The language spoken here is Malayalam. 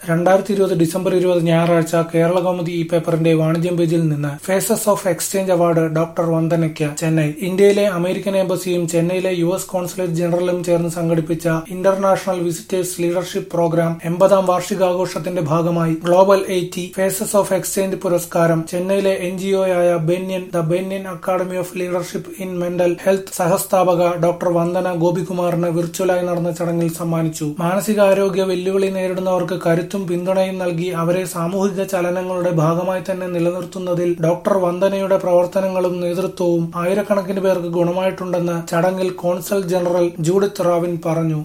രണ്ടായിരത്തി ഇരുപത് ഡിസംബർ ഇരുപത് ഞായറാഴ്ച കേരള കൗമുദി ഈ പേപ്പറിന്റെ വാണിജ്യം പേജിൽ നിന്ന് faces of exchange award doctor വന്ദനയ്ക്ക് ചെന്നൈ ഇന്ത്യയിലെ അമേരിക്കൻ എംബസിയും ചെന്നൈയിലെ യു എസ് കോൺസുലേറ്റ് ജനറലും ചേർന്ന് സംഘടിപ്പിച്ച ഇന്റർനാഷണൽ വിസിറ്റേഴ്സ് ലീഡർഷിപ്പ് പ്രോഗ്രാം എൺപതാം വാർഷികാഘോഷത്തിന്റെ ഭാഗമായി global eighty faces of exchange പുരസ്കാരം ചെന്നൈയിലെ എൻ ജി ഒയായ Banyan the Banyan academy of leadership in mental health സഹസ്ഥാപക ഡോക്ടർ വന്ദന ഗോപികുമാറിന് വിർച്വലായി നടന്ന ചടങ്ങിൽ സമ്മാനിച്ചു മാനസികാരോഗ്യ വെല്ലുവിളി നേരിടുന്നവർക്ക് കരുത്തും പിന്തുണയും നൽകി അവരെ സാമൂഹിക ചലനങ്ങളുടെ ഭാഗമായി തന്നെ നിലനിർത്തുന്നതിൽ ഡോക്ടർ വന്ദനയുടെ പ്രവർത്തനങ്ങളും നേതൃത്വവും ആയിരക്കണക്കിന് പേർക്ക് ഗുണമായിട്ടുണ്ടെന്ന് ചടങ്ങിൽ കോൺസൽ ജനറൽ ജൂഡിത്ത് റാവിൻ പറഞ്ഞു